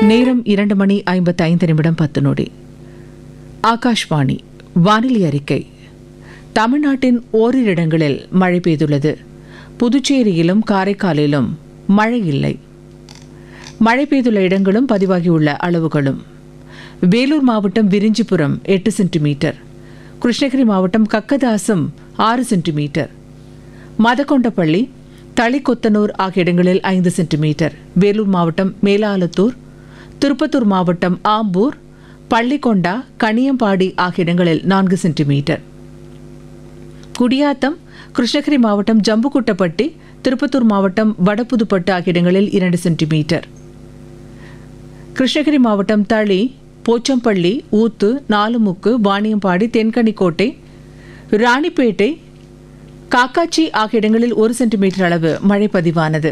நேரம் இரண்டு மணி ஐம்பத்தைந்து நிமிடம் பத்து நொடி ஆகாஷ்வாணி வானிலை அறிக்கை தமிழ்நாட்டின் ஓரிரு இடங்களில் மழை பெய்துள்ளது புதுச்சேரியிலும் காரைக்காலிலும் மழை இல்லை மழை பெய்துள்ள இடங்களும் பதிவாகியுள்ள அளவுகளும் வேலூர் மாவட்டம் விரிஞ்சிபுரம் எட்டு சென்டிமீட்டர் கிருஷ்ணகிரி மாவட்டம் கக்கதாசம் ஆறு சென்டிமீட்டர் மதக்கொண்டப்பள்ளி தளிக்கொத்தனூர் ஆகிய இடங்களில் ஐந்து சென்டிமீட்டர் வேலூர் மாவட்டம் மேலாலத்தூர் திருப்பத்தூர் மாவட்டம் ஆம்பூர் பள்ளிக்கொண்டா கனியம்பாடி ஆகிய இடங்களில் நான்கு சென்டிமீட்டர் குடியாத்தம் கிருஷ்ணகிரி மாவட்டம் ஜம்புக்குட்டப்பட்டி திருப்பத்தூர் மாவட்டம் வடபுதுப்பட்டு ஆகிய இடங்களில் இரண்டு சென்டிமீட்டர் கிருஷ்ணகிரி மாவட்டம் தளி போச்சம்பள்ளி ஊத்து நாலுமுக்கு வாணியம்பாடி தென்கனிக்கோட்டை ராணிப்பேட்டை காக்காச்சி ஆகிய இடங்களில் ஒரு சென்டிமீட்டர் அளவு மழை பதிவானது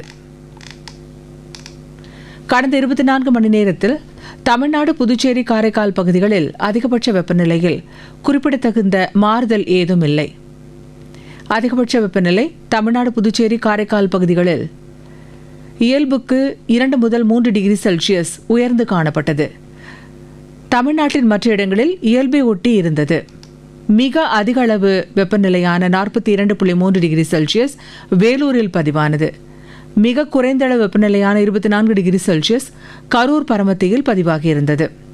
கடந்த இருபத்தி நான்கு மணி நேரத்தில் தமிழ்நாடு புதுச்சேரி காரைக்கால் பகுதிகளில் அதிகபட்ச வெப்பநிலையில் குறிப்பிடத்தகுந்த மாறுதல் ஏதும் இல்லை அதிகபட்ச வெப்பநிலை தமிழ்நாடு புதுச்சேரி காரைக்கால் பகுதிகளில் இயல்புக்கு இரண்டு முதல் மூன்று டிகிரி செல்சியஸ் உயர்ந்து காணப்பட்டது தமிழ்நாட்டின் மற்ற இடங்களில் இயல்பை ஒட்டி இருந்தது மிக அதிக அளவு வெப்பநிலையான நாற்பத்தி இரண்டு புள்ளி மூன்று டிகிரி செல்சியஸ் வேலூரில் பதிவானது மிக குறைந்த அளவு வெப்பநிலையான இருபத்தி நான்கு டிகிரி செல்சியஸ் கரூர் பரமத்தியில் பதிவாகியிருந்தது